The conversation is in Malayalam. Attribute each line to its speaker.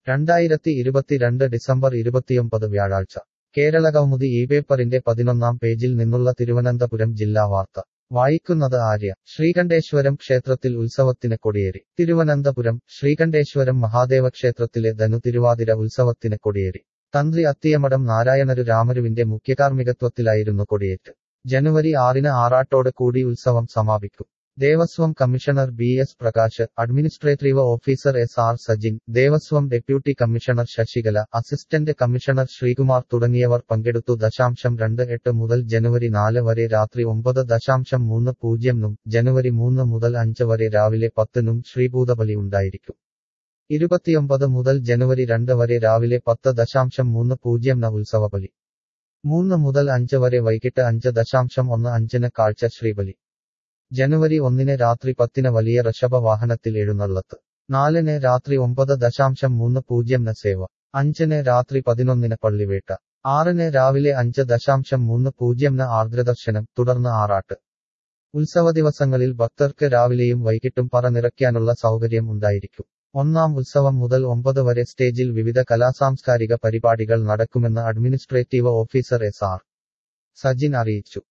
Speaker 1: രണ്ടായിരത്തി ഇരുപത്തിരണ്ട് ഡിസംബർ ഇരുപത്തിയൊമ്പത് വ്യാഴാഴ്ച കേരളകൗമുദി ഈ പേപ്പറിന്റെ പതിനൊന്നാം പേജിൽ നിന്നുള്ള തിരുവനന്തപുരം ജില്ലാ വാർത്ത വായിക്കുന്നത് ആര്യ ശ്രീകണ്ഠേശ്വരം ക്ഷേത്രത്തിൽ ഉത്സവത്തിന് കൊടിയേറി തിരുവനന്തപുരം ശ്രീകണ്ഠേശ്വരം മഹാദേവ ക്ഷേത്രത്തിലെ ധനു തിരുവാതിര ഉത്സവത്തിന് കൊടിയേറി തന്ത്രി അത്തിയമഠം നാരായണരു രാമരുവിന്റെ മുഖ്യകാർമ്മികത്വത്തിലായിരുന്നു കൊടിയേറ്റ് ജനുവരി ആറിന് ആറാട്ടോട് കൂടി ഉത്സവം സമാപിക്കും Devaswom commissioner B S Prakash administrative officer S R Sajin Devaswom deputy commissioner Sasikala assistant commissioner Sreekumar തുടങ്ങിയവർ പങ്കെടുത്തു ദശാംശം രണ്ട് എട്ട് മുതൽ ജനുവരി നാല് വരെ രാത്രി ഒമ്പത് ദശാംശം മൂന്ന് പൂജ്യംനും ജനുവരി മൂന്ന് മുതൽ അഞ്ച് വരെ രാവിലെ പത്തിനും ശ്രീഭൂതബലി ഉണ്ടായിരിക്കും ഇരുപത്തിയൊമ്പത് മുതൽ ജനുവരി രണ്ട് വരെ രാവിലെ പത്ത് ദശാംശം മൂന്ന് പൂജ്യം ന ഉത്സവബലി മൂന്ന് മുതൽ അഞ്ച് വരെ വൈകിട്ട് അഞ്ച് ദശാംശം ഒന്ന് അഞ്ചിന് കാഴ്ച ശ്രീബലി ജനുവരി ഒന്നിന് രാത്രി പത്തിന് വലിയ ഋഷഭ വാഹനത്തിൽ എഴുന്നള്ളത്ത് നാലിന് രാത്രി ഒമ്പത് ദശാംശം മൂന്ന് പൂജ്യം ന സേവ അഞ്ചിന് രാത്രി പതിനൊന്നിന് പള്ളിവേട്ട ആറിന് രാവിലെ അഞ്ച് ദശാംശം മൂന്ന് പൂജ്യം ന ആർദ്രദർശനം തുടർന്ന് ആറാട്ട് ഉത്സവ ദിവസങ്ങളിൽ ഭക്തർക്ക് രാവിലെയും വൈകിട്ടും പറ നിറയ്ക്കാനുള്ള സൗകര്യം ഉണ്ടായിരിക്കും ഒന്നാം ഉത്സവം മുതൽ ഒമ്പത് വരെ സ്റ്റേജിൽ വിവിധ കലാസാംസ്കാരിക പരിപാടികൾ നടക്കുമെന്ന് administrative officer S R Sajin അറിയിച്ചു